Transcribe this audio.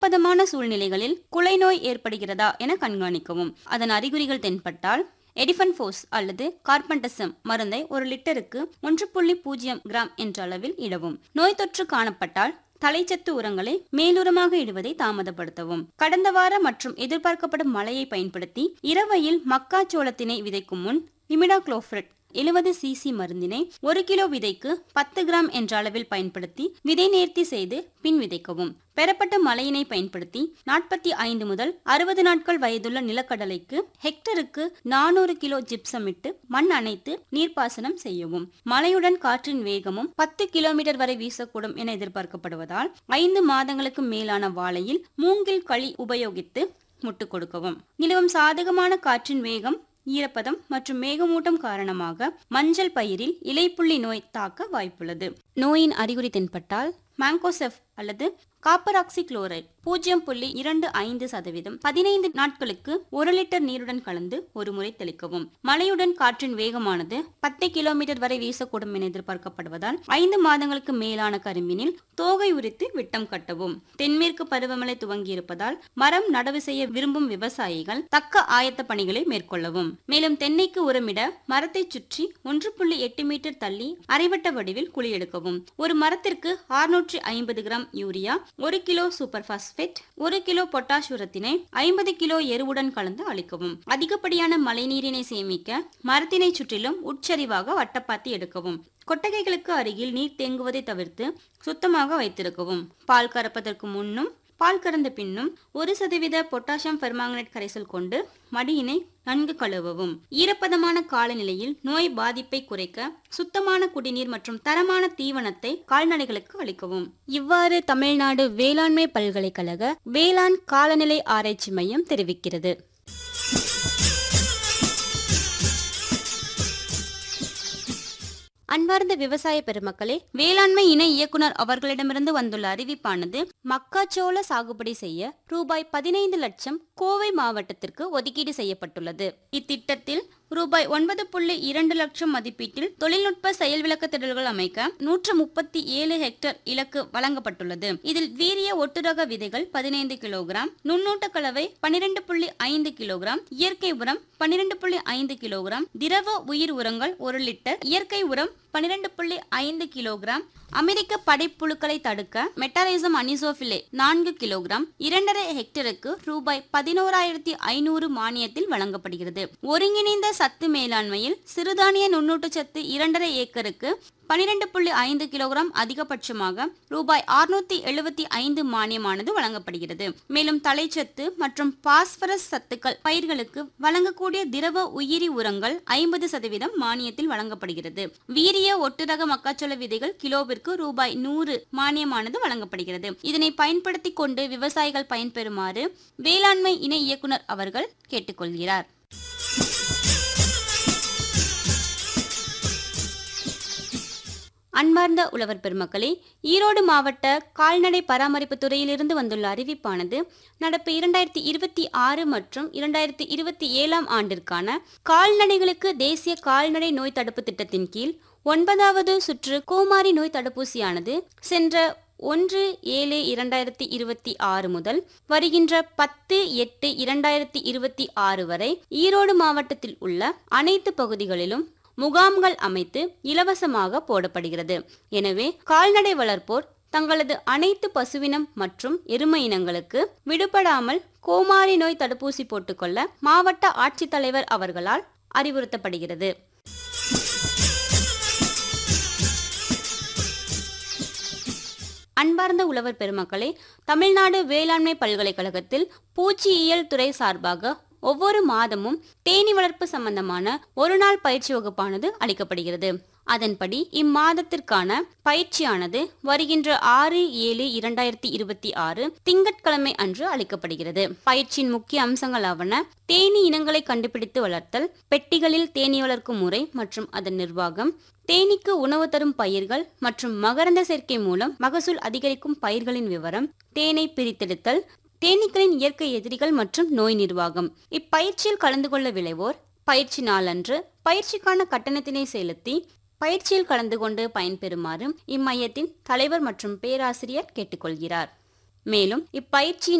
பதமான சூழ்நிலைகளில் குலைநோய் ஏற்படுகிறதா என கண்காணிக்கவும் அதன் அறிகுறிகள் தென்பட்டால் எடிஃபன் ஃபோஸ் அல்லது கார்பன்டசம் மருந்தை ஒரு லிட்டருக்கு ஒன்று புள்ளி பூஜ்ஜியம் கிராம் என்ற அளவில் இடவும் நோய் தொற்று காணப்பட்டால் தலைச்சத்து உரங்களை மேலுரமாக இடுவதை தாமதப்படுத்தவும் கடந்த வார மற்றும் எதிர்பார்க்கப்படும் மழையை பயன்படுத்தி இரவையில் மக்காச்சோளத்தினை விதைக்கும் முன் இமிடாக்ளோஃப்ரெட் எழுபது சிசி மருந்தினை ஒரு கிலோ விதைக்கு பத்து கிராம் என்ற அளவில் பயன்படுத்தி விதை நேர்த்தி செய்து பின் விதைக்கவும் பெறப்பட்ட மழையினை பயன்படுத்தி நாற்பத்தி ஐந்து முதல் அறுபது நாட்கள் வயதுள்ள நிலக்கடலைக்கு ஹெக்டருக்கு நானூறு கிலோ ஜிப்சம் இட்டு மண் அணைத்து நீர்ப்பாசனம் செய்யவும் மழையுடன் காற்றின் வேகமும் பத்து கிலோமீட்டர் வரை வீசக்கூடும் என எதிர்பார்க்கப்படுவதால் ஐந்து மாதங்களுக்கு மேலான வாழையில் மூங்கில் களி உபயோகித்து முட்டு கொடுக்கவும் நிலவும் சாதகமான காற்றின் வேகம் ஈரப்பதம் மற்றும் மேகமூட்டம் காரணமாக மஞ்சள் பயிரில் இலைப்புள்ளி நோய் தாக்க வாய்ப்புள்ளது நோயின் அறிகுறி தென்பட்டால் மேங்கோசெஃப் அல்லது காப்பர் ஆக்சி குளோரைட் பூஜ்ஜியம் புள்ளி இரண்டு ஐந்து சதவீதம் பதினைந்து நாட்களுக்கு ஒரு லிட்டர் நீருடன் கலந்து ஒரு முறை தெளிக்கவும் மழையுடன் காற்றின் வேகமானது பத்து கிலோமீட்டர் வரை வீசக்கூடும் என எதிர்பார்க்கப்படுவதால் ஐந்து மாதங்களுக்கு மேலான கரும்பினில் தோகை உரித்து விட்டம் கட்டவும் தென்மேற்கு பருவமழை துவங்கியிருப்பதால் மரம் நடவு செய்ய விரும்பும் விவசாயிகள் தக்க ஆயத்த பணிகளை மேற்கொள்ளவும் மேலும் தென்னைக்கு உரமிட மரத்தை சுற்றி ஒன்று புள்ளி எட்டு மீட்டர் தள்ளி அரைவட்ட வடிவில் குழி எடுக்கவும் ஒரு மரத்திற்கு அறுநூற்றி ஐம்பது கிராம் யூரியா ஒரு கிலோ சூப்பர் பாஸ்பேட் ஒரு கிலோ பொட்டாஷ் உரத்தினை ஐம்பது கிலோ எருவுடன் கலந்து அளிக்கவும் அதிகப்படியான மழைநீரினை சேமிக்க மரத்தினை சுற்றிலும் உட்சரிவாக வட்டப்பாத்தி எடுக்கவும் கொட்டகைகளுக்கு அருகில் நீர் தேங்குவதை தவிர்த்து சுத்தமாக வைத்திருக்கவும் பால் கறப்பதற்கு முன்னும் பால் கறந்த பின்னும் ஒரு சதவீத பொட்டாசியம் பெர்மாங்கனேட் கரைசல் கொண்டு மடியினை நன்கு கழுவவும் ஈரப்பதமான காலநிலையில் நோய் பாதிப்பை குறைக்க சுத்தமான குடிநீர் மற்றும் தரமான தீவனத்தை கால்நடைகளுக்கு அளிக்கவும் இவ்வாறு தமிழ்நாடு வேளாண்மை பல்கலைக்கழக வேளாண் காலநிலை ஆராய்ச்சி மையம் தெரிவிக்கிறது அன்பார்ந்த விவசாய பெருமக்களே வேளாண்மை இணை இயக்குனர் அவர்களிடமிருந்து வந்துள்ள அறிவிப்பானது மக்காச்சோள சாகுபடி செய்ய ரூபாய் பதினைந்து லட்சம் கோவை மாவட்டத்திற்கு ஒதுக்கீடு செய்யப்பட்டுள்ளது இத்திட்டத்தில் ரூபாய் ஒன்பது புள்ளி இரண்டு லட்சம் மதிப்பீட்டில் தொழில்நுட்ப செயல் விளக்க திடல்கள் அமைக்க நூற்று முப்பத்தி ஏழு ஹெக்டேர் இலக்கு வழங்கப்பட்டுள்ளது இதில் வீரிய ஒட்டுரக விதைகள் பதினைந்து கிலோகிராம் நுண்ணூட்ட கலவை பனிரெண்டு புள்ளி ஐந்து கிலோகிராம் இயற்கை உரம் பனிரெண்டு புள்ளி ஐந்து கிலோகிராம் திரவ உயிர் உரங்கள் ஒரு லிட்டர் இயற்கை உரம் பனிரெண்டு புள்ளி ஐந்து கிலோகிராம் அமெரிக்க படைப்புழுக்களை தடுக்க மெட்டாரைசம் அனிசோபிலே நான்கு கிலோகிராம் இரண்டரை ஹெக்டருக்கு ரூபாய் பதினோராயிரத்தி ஐநூறு மானியத்தில் வழங்கப்படுகிறது ஒருங்கிணைந்த சத்து மேலாண்மையில் சிறுதானிய நுண்ணூட்டச்சத்து இரண்டரை ஏக்கருக்கு பனிரெண்டு புள்ளி ஐந்து கிலோகிராம் அதிகபட்சமாக ரூபாய் அறுநூத்தி எழுபத்தி ஐந்து மானியமானது வழங்கப்படுகிறது மேலும் தலைச்சத்து மற்றும் பாஸ்பரஸ் சத்துக்கள் பயிர்களுக்கு வழங்கக்கூடிய திரவ உயிரி உரங்கள் ஐம்பது சதவீதம் மானியத்தில் வழங்கப்படுகிறது வீரிய ஒட்டுரக மக்காச்சோள விதைகள் கிலோவிற்கு ரூபாய் நூறு மானியமானது வழங்கப்படுகிறது இதனை பயன்படுத்தி கொண்டு விவசாயிகள் பயன்பெறுமாறு வேளாண்மை இணை இயக்குனர் அவர்கள் கேட்டுக்கொள்கிறார் அன்பார்ந்த உழவர் பெருமக்களே ஈரோடு மாவட்ட கால்நடை பராமரிப்பு துறையிலிருந்து வந்துள்ள அறிவிப்பானது நடப்பு இரண்டாயிரத்தி இருபத்தி ஆறு மற்றும் இரண்டாயிரத்தி இருபத்தி ஏழாம் ஆண்டிற்கான கால்நடைகளுக்கு தேசிய கால்நடை நோய் தடுப்பு திட்டத்தின் கீழ் ஒன்பதாவது சுற்று கோமாரி நோய் தடுப்பூசியானது சென்ற ஒன்று ஏழு இரண்டாயிரத்தி இருபத்தி ஆறு முதல் வருகின்ற பத்து எட்டு இரண்டாயிரத்தி இருபத்தி ஆறு வரை ஈரோடு மாவட்டத்தில் உள்ள அனைத்து பகுதிகளிலும் முகாம்கள் அமைத்து இலவசமாக போடப்படுகிறது எனவே கால்நடை வளர்ப்போர் தங்களது அனைத்து பசுவினம் மற்றும் எருமை இனங்களுக்கு விடுபடாமல் கோமாரி நோய் தடுப்பூசி போட்டுக்கொள்ள மாவட்ட ஆட்சித்தலைவர் அவர்களால் அறிவுறுத்தப்படுகிறது அன்பார்ந்த உழவர் பெருமக்களே தமிழ்நாடு வேளாண்மை பல்கலைக்கழகத்தில் பூச்சியியல் துறை சார்பாக ஒவ்வொரு மாதமும் தேனி வளர்ப்பு சம்பந்தமான ஒரு நாள் பயிற்சி வகுப்பானது அளிக்கப்படுகிறது அதன்படி இம்மாதத்திற்கான பயிற்சியானது வருகின்ற ஆறு ஏழு இரண்டாயிரத்தி இருபத்தி ஆறு திங்கட்கிழமை அன்று அளிக்கப்படுகிறது பயிற்சியின் முக்கிய அம்சங்களாவன தேனீ இனங்களை கண்டுபிடித்து வளர்த்தல் பெட்டிகளில் தேனீ வளர்க்கும் முறை மற்றும் அதன் நிர்வாகம் தேனீக்கு உணவு தரும் பயிர்கள் மற்றும் மகரந்த சேர்க்கை மூலம் மகசூல் அதிகரிக்கும் பயிர்களின் விவரம் தேனை பிரித்தெடுத்தல் தேனீக்களின் இயற்கை எதிரிகள் மற்றும் நோய் நிர்வாகம் இப்பயிற்சியில் கலந்து கொள்ள விளைவோர் பயிற்சி நாளன்று பயிற்சிக்கான கட்டணத்தினை செலுத்தி பயிற்சியில் கலந்து கொண்டு பயன்பெறுமாறு இம்மையத்தின் தலைவர் மற்றும் பேராசிரியர் கேட்டுக்கொள்கிறார் மேலும் இப்பயிற்சியின்